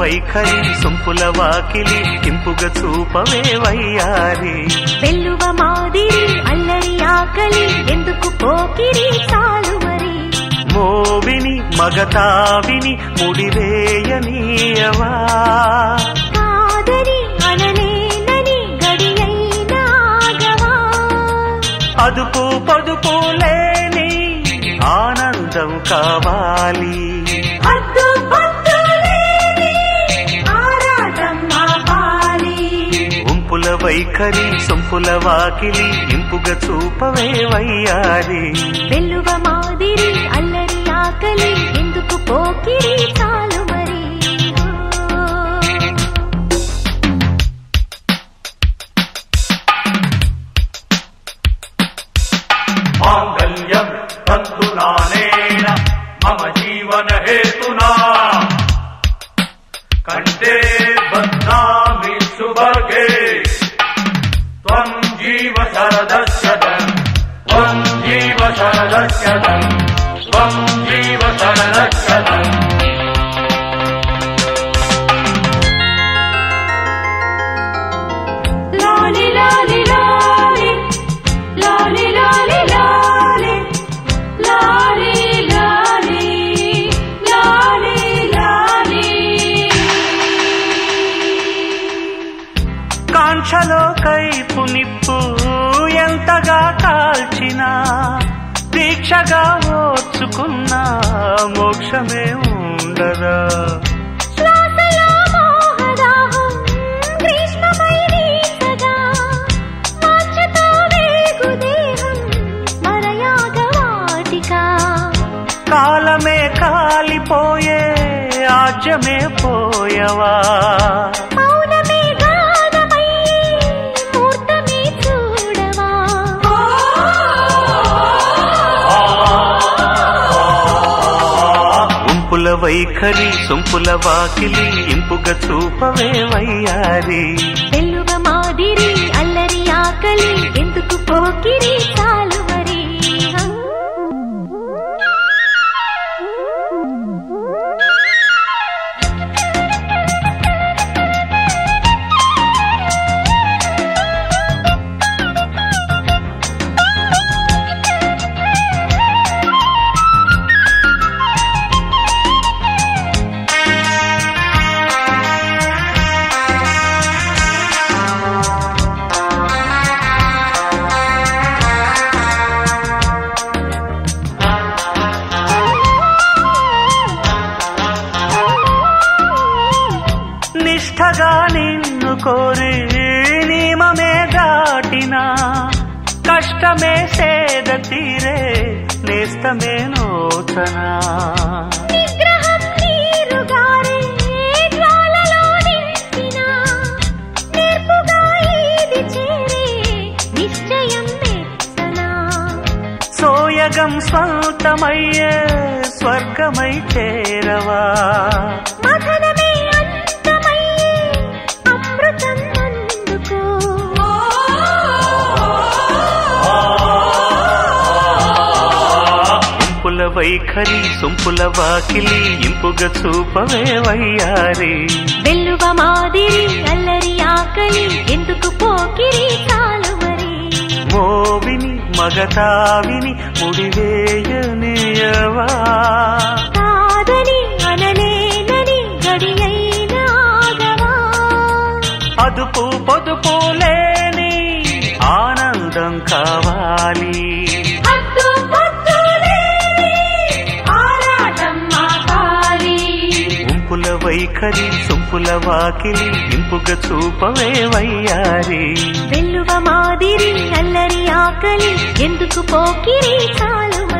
వైఖరి సొంపుల వాకిలి ఇంపుగా చూపవే వయ్యారి వెల్లువ మాదిరి అల్లరి ఆకలి ఎందుకు పోకిరి చాలు మరి మోవిని మగతావిని ముడివేయనీయవా కాదని అనలేనని గడియైనాగవా అదుపు పొదుపు లేని ఆనందం కావాలి హద్దు పద్దు లేని ఆరాటం ఆపాలి ఉంపుల వైఖరి సొంపుల వాకిలి ఇంపుగా చూపవే వయ్యారి వెల్లువ మాదిరి అల్లరి ఆకలి ఎందుకు పోకిరి చాలు మరి మాంగళ్యం తంతునానేన మమ జీవన హేతునా కంటే బధ్నామి సుభగే త్వం జీవ శరదశతం త్వం జీవ శరదశతం త్వం జీవ శరదశతం లాలి లాలి లాలి లాలి లాలి లాలి లాలి లాలి లాలి లాలి కాంక్షలో కైపు నిప్పు ఎంతగా కాల్చినా దీక్షగా ఓర్చుకున్న మోక్షమే ఉండదా శ్వాసలో మోహదాహం గ్రీష్మమై వీచగా మార్చుతో వేగు దేహం మరయాగవాటికా కాలమే కాలిపోయే ఆజ్యమే పోయవా మౌనమే గానమై మూర్తమే చూడవా ఉంపుల వైఖరి సొంపుల వాకిలి ఇంపుగా చూపవే వయ్యారి వెల్లువ మాదిరి అల్లరి ఆకలి ఎందుకు పోకిరి చాలు మరి నిష్ఠగా నిన్ను కోరి నియమమే దాటిన కష్టమే సేద తీరే నేస్తమే నోచనా నిగ్రహం నీరుగారే జ్వాలలో నింపిన నేర్పుగా ఈది చేరే నిశ్చయం మెచ్చనా సోయగం స్వంతమయ్యే స్వర్గమై చేరవా మథనమే అంతమయ్యే అమృతం అందుకో ఇంపుల వైఖరి సొంపుల వాకిలి ఇంపుగా చూపవే వయ్యారి వెల్లువ మాదిరి అల్లరి ఆకలి ఎందుకు పోకిరి చాలు మరి మోవిని మగతావిని ముడివేయనియవా కాదని అనలేనని గడియైనాగవా అదుపు పొదుపు లేని ఆనందం కావాలి హద్దు పొద్దు లేని ఆరాటం ఆపాలి ఉంపుల వైఖరి సొంపుల వాకిలి ఇంపుగా చూపవే వయ్యారి వెల్లువ మాదిరి అల్లరి ఆకలి ఎందుకు పోకిరి చాలు